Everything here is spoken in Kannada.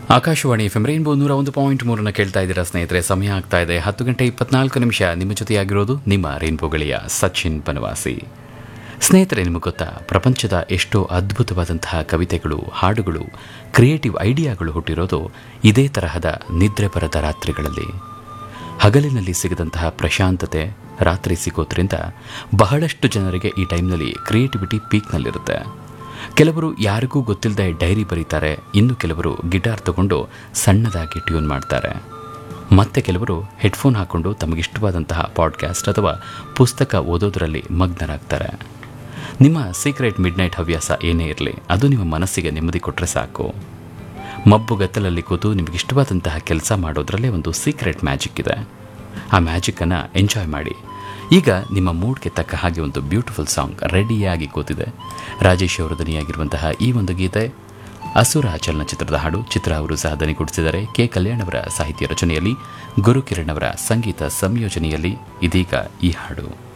ಆಕಾಶವಾಣಿ ಎಫ್ ಎಂ ರೈನ್ಬೋ ನೂರ ಒಂದು ಪಾಯಿಂಟ್ ಮೂರನ್ನು ಕೇಳ್ತಾ ಇದ್ದೀರಾ ಸ್ನೇಹಿತರೆ ಸಮಯ ಆಗ್ತಾ ಇದೆ ಹತ್ತು ಗಂಟೆ ಇಪ್ಪತ್ನಾಲ್ಕು ನಿಮಿಷ ನಿಮ್ಮ ಜೊತೆಯಾಗಿರೋದು ನಿಮ್ಮ ರೈನ್ಬೋ ಗೆಳೆಯ ಸಚಿನ್ ಬನವಾಸಿ ಸ್ನೇಹಿತರೆ ನಿಮಗೆ ಗೊತ್ತಾ ಪ್ರಪಂಚದ ಎಷ್ಟೋ ಅದ್ಭುತವಾದಂತಹ ಕವಿತೆಗಳು ಹಾಡುಗಳು ಕ್ರಿಯೇಟಿವ್ ಐಡಿಯಾಗಳು ಹುಟ್ಟಿರೋದು ಇದೇ ತರಹದ ನಿದ್ರೆ ಬರದ ರಾತ್ರಿಗಳಲ್ಲಿ ಹಗಲಿನಲ್ಲಿ ಸಿಗದಂತಹ ಪ್ರಶಾಂತತೆ ರಾತ್ರಿ ಸಿಗೋದ್ರಿಂದ ಬಹಳಷ್ಟು ಜನರಿಗೆ ಈ ಟೈಮ್ನಲ್ಲಿ ಕ್ರಿಯೇಟಿವಿಟಿ ಪೀಕ್ನಲ್ಲಿರುತ್ತೆ ಕೆಲವರು ಯಾರಿಗೂ ಗೊತ್ತಿಲ್ಲದೆ ಡೈರಿ ಬರೀತಾರೆ ಇನ್ನು ಕೆಲವರು ಗಿಟಾರ್ ತಗೊಂಡು ಸಣ್ಣದಾಗಿ ಟ್ಯೂನ್ ಮಾಡ್ತಾರೆ ಮತ್ತೆ ಕೆಲವರು ಹೆಡ್ಫೋನ್ ಹಾಕೊಂಡು ತಮಗಿಷ್ಟವಾದಂತಹ ಪಾಡ್ಕಾಸ್ಟ್ ಅಥವಾ ಪುಸ್ತಕ ಓದೋದರಲ್ಲಿ ಮಗ್ನರಾಗ್ತಾರೆ ನಿಮ್ಮ ಸೀಕ್ರೆಟ್ ಮಿಡ್ ನೈಟ್ ಹವ್ಯಾಸ ಏನೇ ಇರಲಿ ಅದು ನಿಮ್ಮ ಮನಸ್ಸಿಗೆ ನೆಮ್ಮದಿ ಕೊಟ್ಟರೆ ಸಾಕು ಮಬ್ಬುಗತ್ತಲಲ್ಲಿ ಕೂತು ನಿಮಗಿಷ್ಟವಾದಂತಹ ಕೆಲಸ ಮಾಡೋದ್ರಲ್ಲೇ ಒಂದು ಸೀಕ್ರೆಟ್ ಮ್ಯಾಜಿಕ್ ಇದೆ ಆ ಮ್ಯಾಜಿಕ್ಕನ್ನು ಎಂಜಾಯ್ ಮಾಡಿ ಈಗ ನಿಮ್ಮ ಮೂಡ್ಗೆ ತಕ್ಕ ಹಾಗೆ ಒಂದು ಬ್ಯೂಟಿಫುಲ್ ಸಾಂಗ್ ರೆಡಿಯಾಗಿ ಕೂತಿದೆ ರಾಜೇಶ್ ಅವರು ದನಿಯಾಗಿರುವಂತಹ ಈ ಒಂದು ಗೀತೆ ಅಸುರ ಚಲನಚಿತ್ರದ ಹಾಡು ಚಿತ್ರ ಅವರು ಸಹ ದನಿಗೂಡಿಸಿದ್ದಾರೆ ಕೆ ಕಲ್ಯಾಣ್ ಅವರ ಸಾಹಿತ್ಯ ರಚನೆಯಲ್ಲಿ ಗುರುಕಿರಣ್ ಅವರ ಸಂಗೀತ ಸಂಯೋಜನೆಯಲ್ಲಿ ಇದೀಗ ಈ ಹಾಡು